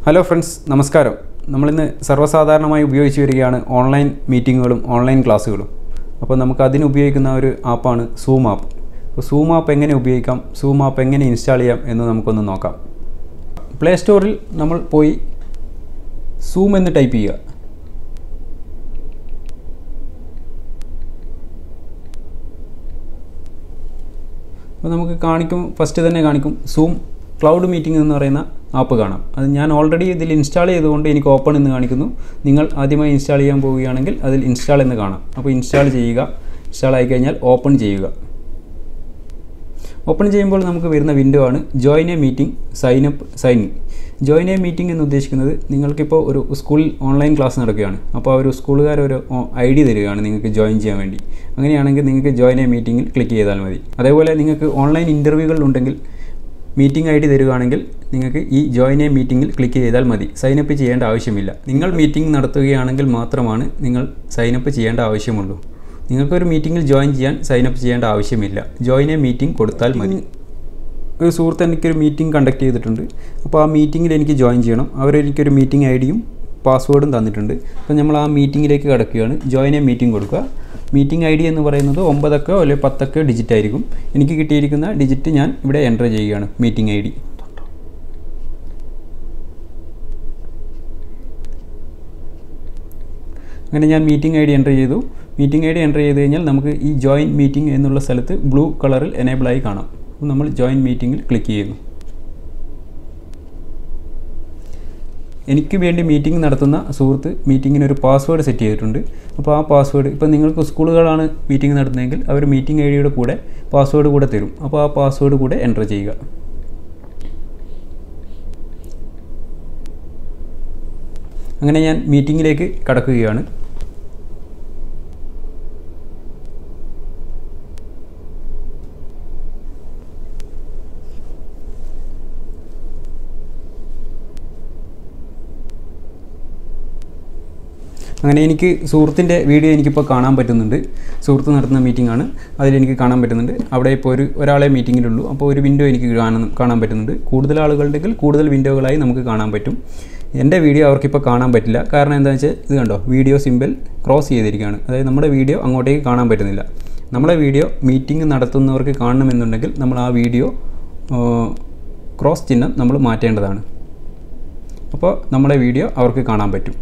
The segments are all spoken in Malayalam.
ഹലോ ഫ്രണ്ട്സ് നമസ്കാരം നമ്മളിന്ന് സർവ്വസാധാരണമായി ഉപയോഗിച്ച് വരികയാണ് ഓൺലൈൻ മീറ്റിങ്ങുകളും ഓൺലൈൻ ക്ലാസ്സുകളും അപ്പോൾ നമുക്ക് അതിന് ഉപയോഗിക്കുന്ന ഒരു ആപ്പാണ് സൂം ആപ്പ് അപ്പോൾ സൂം ആപ്പ് എങ്ങനെ ഉപയോഗിക്കാം സൂം ആപ്പ് എങ്ങനെ ഇൻസ്റ്റാൾ ചെയ്യാം എന്ന് നമുക്കൊന്ന് നോക്കാം പ്ലേ സ്റ്റോറിൽ നമ്മൾ പോയി സൂം എന്ന് ടൈപ്പ് ചെയ്യുക അപ്പോൾ നമുക്ക് കാണിക്കും ഫസ്റ്റ് തന്നെ കാണിക്കും സൂം ക്ലൗഡ് മീറ്റിംഗ് എന്ന് പറയുന്ന ആപ്പ് കാണാം അത് ഞാൻ ഓൾറെഡി ഇതിൽ ഇൻസ്റ്റാൾ ചെയ്തുകൊണ്ട് എനിക്ക് ഓപ്പൺ എന്ന് കാണിക്കുന്നു നിങ്ങൾ ആദ്യമായി ഇൻസ്റ്റാൾ ചെയ്യാൻ പോവുകയാണെങ്കിൽ അതിൽ ഇൻസ്റ്റാൾ എന്ന് കാണാം അപ്പോൾ ഇൻസ്റ്റാൾ ചെയ്യുക ഇൻസ്റ്റാൾ ആയി കഴിഞ്ഞാൽ ഓപ്പൺ ചെയ്യുക ഓപ്പൺ ചെയ്യുമ്പോൾ നമുക്ക് വരുന്ന വിൻഡോ ആണ് join a meeting sign up sign in join a meeting എന്ന് ഉദ്ദേശിക്കുന്നത് നിങ്ങൾക്കിപ്പോൾ ഒരു സ്കൂളിൽ ഓൺലൈൻ ക്ലാസ് നടക്കുകയാണ് അപ്പോൾ ആ ഒരു സ്കൂളുകാർ ഒരു ഐ ഡി തരികയാണ് നിങ്ങൾക്ക് ജോയിൻ ചെയ്യാൻ വേണ്ടി അങ്ങനെയാണെങ്കിൽ നിങ്ങൾക്ക് ജോയിൻ എ മീറ്റിംഗിൽ ക്ലിക്ക് ചെയ്താൽ മതി അതേപോലെ നിങ്ങൾക്ക് ഓൺലൈൻ ഇൻ്റർവ്യൂകൾ ഉണ്ടെങ്കിൽ മീറ്റിംഗ് ഐ ഡി തരുകയാണെങ്കിൽ നിങ്ങൾക്ക് ഈ ജോയിൻ എ മീറ്റിംഗിൽ ക്ലിക്ക് ചെയ്താൽ മതി സൈനപ്പ് ചെയ്യേണ്ട ആവശ്യമില്ല നിങ്ങൾ മീറ്റിംഗ് നടത്തുകയാണെങ്കിൽ മാത്രമാണ് നിങ്ങൾ സൈനപ്പ് ചെയ്യേണ്ട ആവശ്യമുള്ളൂ നിങ്ങൾക്കൊരു മീറ്റിങ്ങിൽ ജോയിൻ ചെയ്യാൻ സൈനപ്പ് ചെയ്യേണ്ട ആവശ്യമില്ല ജോയിൻ എ മീറ്റിംഗ് കൊടുത്താൽ മതി ഒരു സുഹൃത്ത് എനിക്കൊരു മീറ്റിംഗ് കണ്ടക്ട് ചെയ്തിട്ടുണ്ട് അപ്പോൾ ആ മീറ്റിങ്ങിൽ എനിക്ക് ജോയിൻ ചെയ്യണം അവരെനിക്കൊരു മീറ്റിംഗ് ഐ ഡിയും പാസ്വേഡും തന്നിട്ടുണ്ട് അപ്പോൾ നമ്മൾ ആ മീറ്റിങ്ങിലേക്ക് കിടക്കുകയാണ് ജോയിൻ എ മീറ്റിംഗ് കൊടുക്കുക മീറ്റിംഗ് ഐ ഡി എന്ന് പറയുന്നത് ഒമ്പതൊക്കെ അല്ലെങ്കിൽ പത്തൊക്കെ ഡിജിറ്റ് ആയിരിക്കും എനിക്ക് കിട്ടിയിരിക്കുന്ന ഡിജിറ്റ് ഞാൻ ഇവിടെ എൻ്റർ ചെയ്യുകയാണ് മീറ്റിംഗ് ഐ ഡി അങ്ങനെ ഞാൻ മീറ്റിംഗ് ഐ ഡി എൻ്റർ ചെയ്തു മീറ്റിംഗ് ഐ ഡി എൻ്റർ ചെയ്ത് കഴിഞ്ഞാൽ നമുക്ക് ഈ ജോയിൻ മീറ്റിംഗ് എന്നുള്ള സ്ഥലത്ത് ബ്ലൂ കളറിൽ എനേബിളായി കാണാം അപ്പോൾ നമ്മൾ ജോയിൻ മീറ്റിങ്ങിൽ ക്ലിക്ക് ചെയ്യുന്നു എനിക്ക് വേണ്ടി മീറ്റിംഗ് നടത്തുന്ന സുഹൃത്ത് മീറ്റിങ്ങിന് ഒരു പാസ്വേഡ് സെറ്റ് ചെയ്തിട്ടുണ്ട് അപ്പോൾ ആ പാസ്വേഡ് ഇപ്പോൾ നിങ്ങൾക്ക് സ്കൂളുകളാണ് മീറ്റിംഗ് നടത്തുന്നതെങ്കിൽ അവർ മീറ്റിംഗ് ഐ ഡിയുടെ കൂടെ പാസ്വേഡ് കൂടെ തരും അപ്പോൾ ആ പാസ്വേഡ് കൂടെ എൻ്റർ ചെയ്യുക അങ്ങനെ ഞാൻ മീറ്റിങ്ങിലേക്ക് കടക്കുകയാണ് അങ്ങനെ എനിക്ക് സുഹൃത്തിൻ്റെ വീഡിയോ എനിക്കിപ്പോൾ കാണാൻ പറ്റുന്നുണ്ട് സുഹൃത്ത് നടത്തുന്ന മീറ്റിംഗ് ആണ് അതിലെനിക്ക് കാണാൻ പറ്റുന്നുണ്ട് അവിടെ ഇപ്പോൾ ഒരു ഒരാളെ മീറ്റിങ്ങിലുള്ളൂ അപ്പോൾ ഒരു വിൻഡോ എനിക്ക് കാണാൻ കാണാൻ പറ്റുന്നുണ്ട് കൂടുതൽ ആളുകളുണ്ടെങ്കിൽ കൂടുതൽ വിൻഡോകളായി നമുക്ക് കാണാൻ പറ്റും എൻ്റെ വീഡിയോ അവർക്കിപ്പോൾ കാണാൻ പറ്റില്ല കാരണം എന്താണെന്ന് വെച്ചാൽ ഇത് കണ്ടോ വീഡിയോ സിമ്പിൾ ക്രോസ് ചെയ്തിരിക്കുകയാണ് അതായത് നമ്മുടെ വീഡിയോ അങ്ങോട്ടേക്ക് കാണാൻ പറ്റുന്നില്ല നമ്മുടെ വീഡിയോ മീറ്റിംഗ് നടത്തുന്നവർക്ക് കാണണമെന്നുണ്ടെങ്കിൽ നമ്മൾ ആ വീഡിയോ ക്രോസ് ചിഹ്നം നമ്മൾ മാറ്റേണ്ടതാണ് അപ്പോൾ നമ്മുടെ വീഡിയോ അവർക്ക് കാണാൻ പറ്റും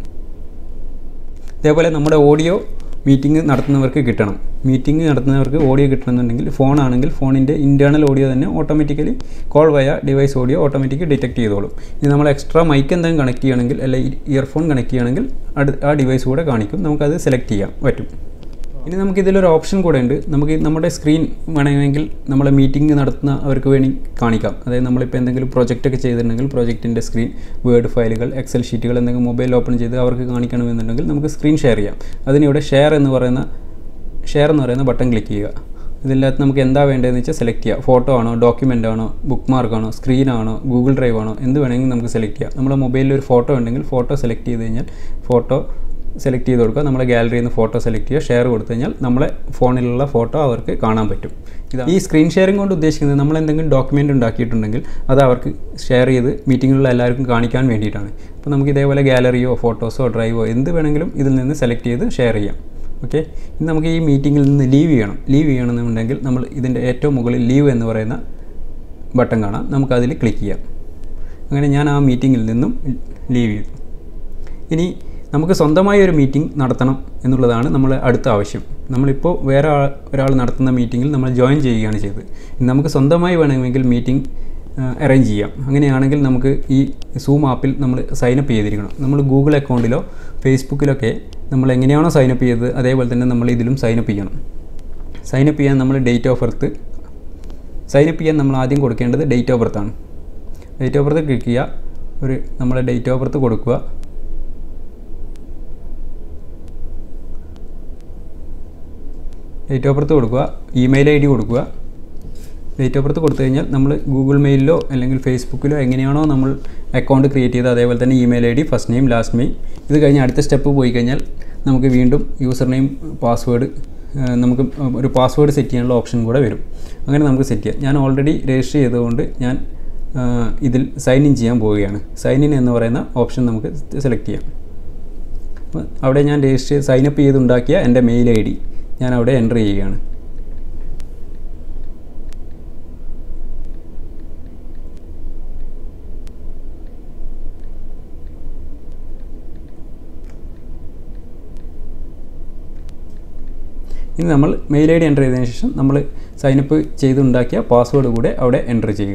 അതേപോലെ നമ്മുടെ ഓഡിയോ മീറ്റിംഗ് നടത്തുന്നവർക്ക് കിട്ടണം മീറ്റിംഗ് നടത്തുന്നവർക്ക് ഓഡിയോ കിട്ടണമെന്നുണ്ടെങ്കിൽ ഫോണാണെങ്കിൽ ഫോണിൻ്റെ ഇൻറ്റേർണൽ ഓഡിയോ തന്നെ automatically call via device audio automatically detect ചെയ്തോളും ഇനി നമ്മൾ എക്സ്ട്രാ മൈക്ക് എന്തെങ്കിലും കണക്ട് ചെയ്യണമെങ്കിൽ അല്ലെങ്കിൽ ഇയർഫോൺ കണക്ട് ചെയ്യണമെങ്കിൽ അടു ആ ഡിവൈസ് കൂടെ കാണിക്കും നമുക്കത് സെലക്ട് ചെയ്യാൻ പറ്റും ഇനി നമുക്ക് ഇതിലൊരു ഓപ്ഷൻ കൂടെ ഉണ്ട് നമുക്ക് നമ്മുടെ സ്ക്രീൻ വേണമെങ്കിൽ നമ്മളെ മീറ്റിംഗ് നടത്തുന്ന അവർക്ക് വേണ്ടി കാണിക്കാം അതായത് നമ്മളിപ്പോൾ എന്തെങ്കിലും പ്രൊജക്റ്റ് ഒക്കെ ചെയ്തിട്ടുണ്ടെങ്കിൽ പ്രൊജക്റ്റിൻ്റെ സ്ക്രീൻ വേർഡ് ഫയലുകൾ എക്സൽ ഷീറ്റുകൾ എന്തെങ്കിലും മൊബൈൽ ഓപ്പൺ ചെയ്ത് അവർക്ക് കാണിക്കണമെന്നുണ്ടെങ്കിൽ നമുക്ക് സ്ക്രീൻ ഷെയർ ചെയ്യാം അതിനിവിടെ ഷെയർ എന്ന് പറയുന്ന ഷെയർ എന്ന് പറയുന്ന ബട്ടൺ ക്ലിക്ക് ചെയ്യുക ഇതിനകത്ത് നമുക്ക് എന്താ വേണ്ടതെന്ന് വെച്ചാൽ സെലക്ട് ചെയ്യുക ഫോട്ടോ ആണോ ഡോക്യുമെൻ്റ് ആണോ ബുക്ക് മാർക്കാണോ സ്ക്രീനാണോ ഗൂഗിൾ ഡ്രൈവ് ആണോ എന്ത് വേണമെങ്കിലും നമുക്ക് സെലക്ട് ചെയ്യാം നമ്മുടെ മൊബൈലിൽ ഒരു ഫോട്ടോ ഉണ്ടെങ്കിൽ ഫോട്ടോ സെലക്ട് ചെയ്ത് കഴിഞ്ഞാൽ ഫോട്ടോ സെലക്ട് ചെയ്ത് കൊടുക്കുക നമ്മളെ ഗാലറിയിൽ നിന്ന് ഫോട്ടോ സെലക്ട് ചെയ്യുക ഷെയർ കൊടുത്തു കഴിഞ്ഞാൽ നമ്മളെ ഫോണിലുള്ള ഫോട്ടോ അവർക്ക് കാണാൻ പറ്റും ഇതാ ഈ സ്ക്രീൻ ഷെയറിംഗ് കൊണ്ട് ഉദ്ദേശിക്കുന്നത് നമ്മൾ എന്തെങ്കിലും ഡോക്യുമെൻ്റ് ഉണ്ടാക്കിയിട്ടുണ്ടെങ്കിൽ അത് അവർക്ക് ഷെയർ ചെയ്ത് മീറ്റിങ്ങിലുള്ള എല്ലാവർക്കും കാണിക്കാൻ വേണ്ടിയിട്ടാണ് അപ്പോൾ നമുക്ക് ഇതേപോലെ ഗാലറിയോ ഫോട്ടോസോ ഡ്രൈവോ എന്ത് വേണമെങ്കിലും ഇതിൽ നിന്ന് സെലക്ട് ചെയ്ത് ഷെയർ ചെയ്യാം ഓക്കെ ഇനി നമുക്ക് ഈ മീറ്റിങ്ങിൽ നിന്ന് ലീവ് ചെയ്യണം ലീവ് ചെയ്യണമെന്നുണ്ടെങ്കിൽ നമ്മൾ ഇതിൻ്റെ ഏറ്റവും മുകളിൽ ലീവ് എന്ന് പറയുന്ന ബട്ടൺ കാണാം നമുക്കതിൽ ക്ലിക്ക് ചെയ്യാം അങ്ങനെ ഞാൻ ആ മീറ്റിങ്ങിൽ നിന്നും ലീവ് ചെയ്തു ഇനി നമുക്ക് സ്വന്തമായി ഒരു മീറ്റിംഗ് നടത്തണം എന്നുള്ളതാണ് നമ്മളെ അടുത്ത ആവശ്യം നമ്മളിപ്പോൾ വേറെ ഒരാൾ നടത്തുന്ന മീറ്റിങ്ങിൽ നമ്മൾ ജോയിൻ ചെയ്യുകയാണ് ചെയ്തത് നമുക്ക് സ്വന്തമായി വേണമെങ്കിൽ മീറ്റിംഗ് അറേഞ്ച് ചെയ്യാം അങ്ങനെയാണെങ്കിൽ നമുക്ക് ഈ സൂം ആപ്പിൽ നമ്മൾ സൈനപ്പ് ചെയ്തിരിക്കണം നമ്മൾ ഗൂഗിൾ അക്കൗണ്ടിലോ ഫേസ്ബുക്കിലൊക്കെ നമ്മൾ എങ്ങനെയാണോ സൈനപ്പ് ചെയ്തത് അതേപോലെ തന്നെ നമ്മൾ ഇതിലും സൈനപ്പ് ചെയ്യണം സൈനപ്പ് ചെയ്യാൻ നമ്മൾ ഡേറ്റ് ഓഫ് ബർത്ത് സൈനപ്പ് ചെയ്യാൻ നമ്മൾ ആദ്യം കൊടുക്കേണ്ടത് ഡേറ്റ് ഓഫ് ബർത്താണ് ഡേറ്റ് ഓഫ് ബർത്ത് ക്ലിക്ക് ചെയ്യുക ഒരു നമ്മളെ ഡേറ്റ് ഓഫ് ബർത്ത് കൊടുക്കുക ഡേറ്റ് ഓഫ് ബർത്ത് കൊടുക്കുക ഇമെയിൽ ഐ ഡി കൊടുക്കുക ഡേറ്റ് ഓഫ് ബർത്ത് കൊടുത്തു കഴിഞ്ഞാൽ നമ്മൾ ഗൂഗിൾ മെയിലിലോ അല്ലെങ്കിൽ ഫേസ്ബുക്കിലോ എങ്ങനെയാണോ നമ്മൾ അക്കൗണ്ട് ക്രിയേറ്റ് ചെയ്തത് അതേപോലെ തന്നെ email I D first name last name ഇത് കഴിഞ്ഞ് അടുത്ത സ്റ്റെപ്പ് പോയി കഴിഞ്ഞാൽ നമുക്ക് വീണ്ടും യൂസർ നെയിം പാസ്വേഡ് നമുക്ക് ഒരു പാസ്വേഡ് സെറ്റ് ചെയ്യാനുള്ള ഓപ്ഷൻ കൂടെ വരും അങ്ങനെ നമുക്ക് സെറ്റ് ചെയ്യാം ഞാൻ ഓൾറെഡി രജിസ്റ്റർ ചെയ്തുകൊണ്ട് ഞാൻ ഇതിൽ സൈൻ ഇൻ ചെയ്യാൻ പോവുകയാണ് സൈൻ ഇൻ എന്ന് പറയുന്ന ഓപ്ഷൻ നമുക്ക് സെലക്ട് ചെയ്യാം അപ്പോൾ അവിടെ ഞാൻ രജിസ്റ്റർ സൈനപ്പ് ചെയ്തുണ്ടാക്കിയ എൻ്റെ മെയിൽ ഐ ഡി ഞാൻ അവിടെ എൻ്റർ ചെയ്യുകയാണ് ഇനി നമ്മൾ മെയിൽ ഐ ഡി എൻ്റർ ചെയ്തതിന് ശേഷം നമ്മൾ സൈനപ്പ് ചെയ്തുണ്ടാക്കിയ പാസ്വേഡ് കൂടെ അവിടെ എൻ്റർ ചെയ്യുക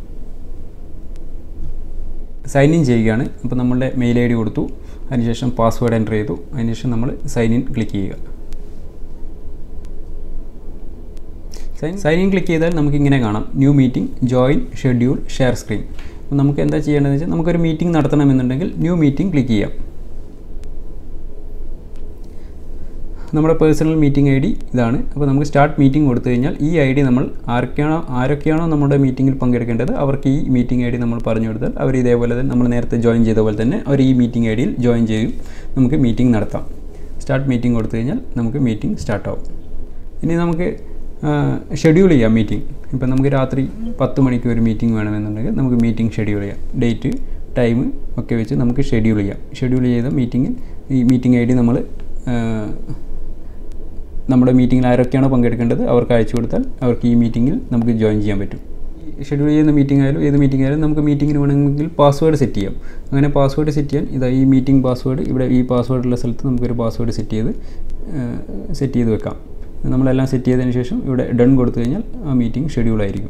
സൈൻ ഇൻ ചെയ്യുകയാണ് അപ്പോൾ നമ്മളുടെ മെയിൽ ഐ ഡി കൊടുത്തു അതിനുശേഷം പാസ്വേഡ് എൻ്റർ ചെയ്തു അതിനുശേഷം നമ്മൾ സൈൻ ഇൻ ക്ലിക്ക് ചെയ്യുക സൈൻ സൈൻ ഇൻ ക്ലിക്ക് ചെയ്താൽ നമുക്ക് ഇങ്ങനെ കാണാം new meeting join schedule share screen അപ്പോൾ നമുക്ക് എന്താ ചെയ്യേണ്ടതെന്ന് വെച്ചാൽ നമുക്കൊരു മീറ്റിംഗ് നടത്തണമെന്നുണ്ടെങ്കിൽ ന്യൂ മീറ്റിംഗ് ക്ലിക്ക് ചെയ്യാം നമ്മുടെ പേഴ്സണൽ മീറ്റിംഗ് ഐ ഡി ഇതാണ് അപ്പോൾ നമുക്ക് സ്റ്റാർട്ട് മീറ്റിംഗ് കൊടുത്തു കഴിഞ്ഞാൽ ഈ ഐ ഡി നമ്മൾ ആരൊക്കെയാണോ ആരൊക്കെയാണോ നമ്മുടെ മീറ്റിങ്ങിൽ പങ്കെടുക്കേണ്ടത് അവർക്ക് ഈ മീറ്റിംഗ് ഐ ഡി നമ്മൾ പറഞ്ഞു കൊടുത്താൽ അവർ ഇതേപോലെ തന്നെ നമ്മൾ നേരത്തെ ജോയിൻ ചെയ്ത പോലെ തന്നെ അവർ ഈ മീറ്റിംഗ് ഐ ഡിയിൽ ജോയിൻ ചെയ്യും നമുക്ക് മീറ്റിംഗ് നടത്താം സ്റ്റാർട്ട് മീറ്റിംഗ് കൊടുത്തു കഴിഞ്ഞാൽ നമുക്ക് മീറ്റിംഗ് സ്റ്റാർട്ടാവും ഇനി നമുക്ക് ഷെഡ്യൂൾ ചെയ്യാം മീറ്റിംഗ് ഇപ്പം നമുക്ക് രാത്രി പത്ത് മണിക്ക് ഒരു മീറ്റിംഗ് വേണമെന്നുണ്ടെങ്കിൽ നമുക്ക് മീറ്റിംഗ് ഷെഡ്യൂൾ ചെയ്യാം ഡേറ്റ് ടൈം ഒക്കെ വെച്ച് നമുക്ക് ഷെഡ്യൂൾ ചെയ്യാം ഷെഡ്യൂൾ ചെയ്ത മീറ്റിംഗിൽ ഈ മീറ്റിംഗ് ഐ ഡി നമ്മൾ നമ്മുടെ മീറ്റിങ്ങിൽ ആരൊക്കെയാണോ പങ്കെടുക്കേണ്ടത് അവർക്ക് അയച്ചു കൊടുത്താൽ അവർക്ക് ഈ മീറ്റിങ്ങിൽ നമുക്ക് ജോയിൻ ചെയ്യാൻ പറ്റും ഷെഡ്യൂൾ ചെയ്യുന്ന മീറ്റിംഗ് ആയാലും ഏത് മീറ്റിംഗ് ആയാലും നമുക്ക് മീറ്റിങ്ങിന് വേണമെങ്കിൽ പാസ്വേഡ് സെറ്റ് ചെയ്യാം അങ്ങനെ പാസ്വേഡ് സെറ്റ് ചെയ്യാൻ ഇതാ ഈ മീറ്റിംഗ് പാസ്വേഡ് ഇവിടെ ഈ പാസ്വേഡുള്ള സ്ഥലത്ത് നമുക്കൊരു പാസ്വേഡ് സെറ്റ് ചെയ്ത് സെറ്റ് ചെയ്ത് വെക്കാം നമ്മളെല്ലാം സെറ്റ് ചെയ്തതിന് ശേഷം ഇവിടെ ഡൺ കൊടുത്തു കഴിഞ്ഞാൽ ആ മീറ്റിംഗ് ഷെഡ്യൂൾ ആയിരിക്കും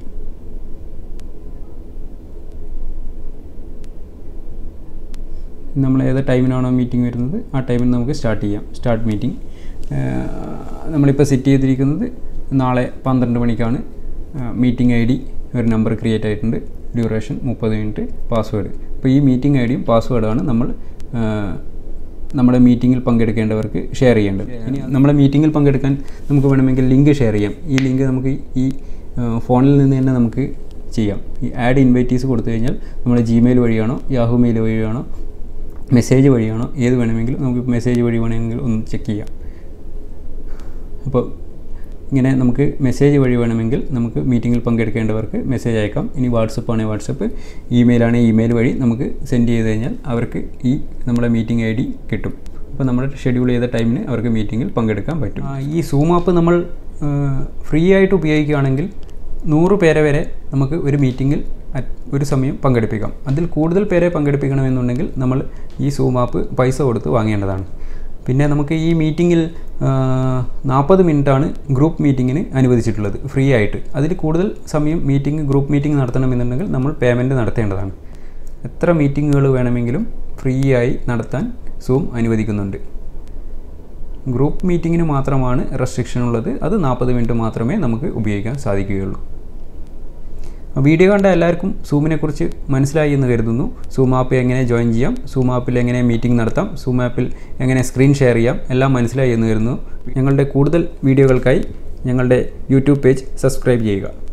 നമ്മൾ ഏത് ടൈമിനാണോ മീറ്റിംഗ് വരുന്നത് ആ ടൈമിൽ നമുക്ക് സ്റ്റാർട്ട് ചെയ്യാം സ്റ്റാർട്ട് മീറ്റിംഗ് നമ്മളിപ്പോൾ സെറ്റ് ചെയ്തിരിക്കുന്നത് നാളെ പന്ത്രണ്ട് മണിക്കാണ് മീറ്റിംഗ് ഐ ഡി ഒരു നമ്പർ ക്രിയേറ്റ് ആയിട്ടുണ്ട് ഡ്യൂറേഷൻ മുപ്പത് മിനിറ്റ് പാസ്വേഡ് അപ്പോൾ ഈ മീറ്റിംഗ് ഐ ഡിയും പാസ്വേഡാണ് നമ്മൾ നമ്മുടെ മീറ്റിങ്ങിൽ പങ്കെടുക്കേണ്ടവർക്ക് ഷെയർ ചെയ്യേണ്ടത് ഇനി നമ്മുടെ മീറ്റിങ്ങിൽ പങ്കെടുക്കാൻ നമുക്ക് വേണമെങ്കിൽ ലിങ്ക് ഷെയർ ചെയ്യാം ഈ ലിങ്ക് നമുക്ക് ഈ ഫോണിൽ നിന്ന് തന്നെ നമുക്ക് ചെയ്യാം ഈ ആഡ് ഇൻവൈറ്റീസ് കൊടുത്തു കഴിഞ്ഞാൽ നമ്മുടെ ജിമെയിൽ വഴിയാണോ യാഹു മെയിൽ വഴിയാണോ മെസ്സേജ് വഴിയാണോ ഏത് വേണമെങ്കിലും നമുക്ക് മെസ്സേജ് വഴി വേണമെങ്കിൽ ഒന്ന് ചെക്ക് ചെയ്യാം അപ്പോൾ ഇങ്ങനെ നമുക്ക് മെസ്സേജ് വഴി വേണമെങ്കിൽ നമുക്ക് മീറ്റിങ്ങിൽ പങ്കെടുക്കേണ്ടവർക്ക് മെസ്സേജ് അയക്കാം ഇനി വാട്സപ്പ് ആണെങ്കിൽ വാട്സപ്പ് ഇമെയിൽ ആണെങ്കിൽ ഇമെയിൽ വഴി നമുക്ക് സെൻഡ് ചെയ്ത് കഴിഞ്ഞാൽ അവർക്ക് ഈ നമ്മുടെ മീറ്റിംഗ് ഐ ഡി കിട്ടും അപ്പോൾ നമ്മൾ ഷെഡ്യൂൾ ചെയ്ത ടൈമിന് അവർക്ക് മീറ്റിങ്ങിൽ പങ്കെടുക്കാൻ പറ്റും ഈ സൂം ആപ്പ് നമ്മൾ ഫ്രീ ആയിട്ട് ഉപയോഗിക്കുകയാണെങ്കിൽ നൂറ് പേരെ വരെ നമുക്ക് ഒരു മീറ്റിങ്ങിൽ ഒരു സമയം പങ്കെടുപ്പിക്കാം അതിൽ കൂടുതൽ പേരെ പങ്കെടുപ്പിക്കണമെന്നുണ്ടെങ്കിൽ നമ്മൾ ഈ സൂം ആപ്പ് പൈസ കൊടുത്ത് വാങ്ങേണ്ടതാണ് പിന്നെ നമുക്ക് ഈ മീറ്റിങ്ങിൽ നാൽപ്പത് മിനിറ്റാണ് ഗ്രൂപ്പ് മീറ്റിങ്ങിന് അനുവദിച്ചിട്ടുള്ളത് ഫ്രീ ആയിട്ട് അതിൽ കൂടുതൽ സമയം മീറ്റിംഗ് ഗ്രൂപ്പ് മീറ്റിംഗ് നടത്തണമെന്നുണ്ടെങ്കിൽ നമ്മൾ പേയ്മെൻറ്റ് നടത്തേണ്ടതാണ് എത്ര മീറ്റിങ്ങുകൾ വേണമെങ്കിലും ഫ്രീ ആയി നടത്താൻ സൂം അനുവദിക്കുന്നുണ്ട് ഗ്രൂപ്പ് മീറ്റിങ്ങിന് മാത്രമാണ് റെസ്ട്രിക്ഷൻ ഉള്ളത് അത് നാൽപ്പത് മിനിറ്റ് മാത്രമേ നമുക്ക് ഉപയോഗിക്കാൻ സാധിക്കുകയുള്ളൂ വീഡിയോ കണ്ട എല്ലാവർക്കും സൂമിനെക്കുറിച്ച് മനസ്സിലായി എന്ന് കരുതുന്നു സൂം ആപ്പ് എങ്ങനെ ജോയിൻ ചെയ്യാം സൂം ആപ്പിൽ എങ്ങനെ മീറ്റിംഗ് നടത്താം സൂം ആപ്പിൽ എങ്ങനെ സ്ക്രീൻ ഷെയർ ചെയ്യാം എല്ലാം മനസ്സിലായി എന്ന് കരുതുന്നു ഞങ്ങളുടെ കൂടുതൽ വീഡിയോകൾക്കായി ഞങ്ങളുടെ യൂട്യൂബ് പേജ് സബ്സ്ക്രൈബ് ചെയ്യുക